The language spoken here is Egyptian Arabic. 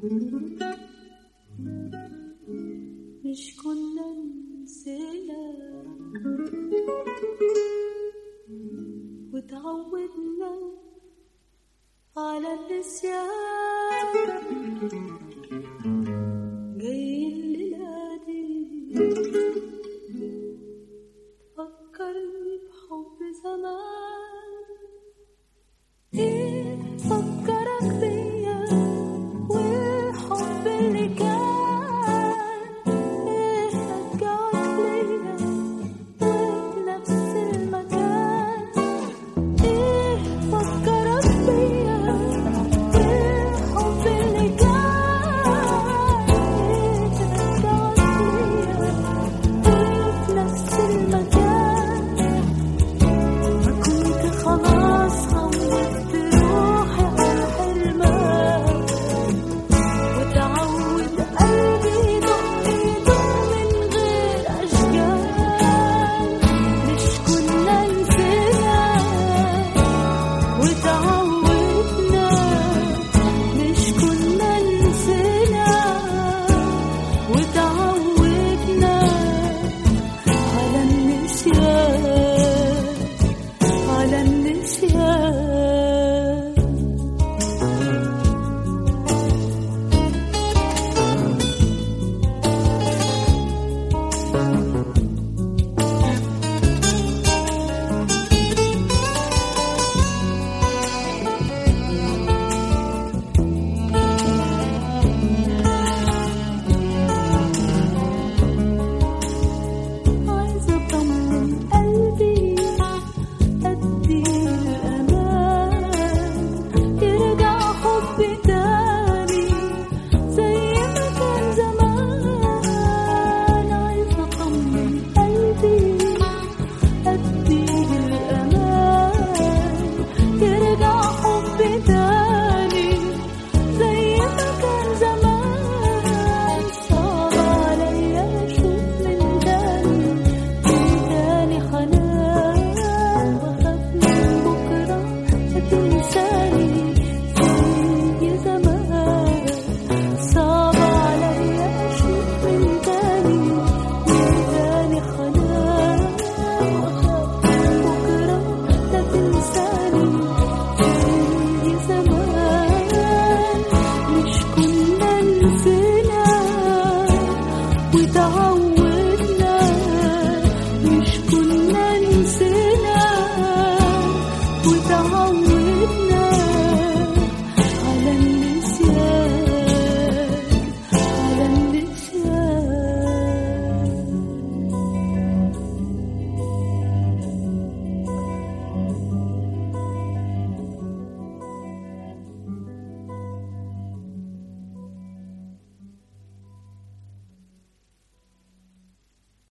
مش كنا نسينا وتعودنا على النسيان جاي الليلة دي فكرني بحب زمان ايه فكرك بيا والحب اللي كان ايه رجعك ليا وبنفس المكان ايه فكرك بيا والحب اللي كان ايه رجعك ليا وبنفس المكان ما كنت خلاص خوفت روحي على حرمان وتعود قلبي يدق يدق من غير أشجان مش كنا نسينا وتعودنا مش كنا نسينا وتعودنا على النسيان على النسيان عايزة أطمن قلبي أدي الأمان يرجع حبي تاني زي ما كان زمان عايزة أطمن قلبي أدي الأمان يرجع حبي تاني زي ما كان زمان صعب عليا أشوف من تاني من تاني حنان وأخاف من بكرة هتنساني زي زمان صعب عليا أشوف من تاني من تاني حنان وأخاف من بكرة هتنساني زي زمان مش كنا نسينا وتعودنا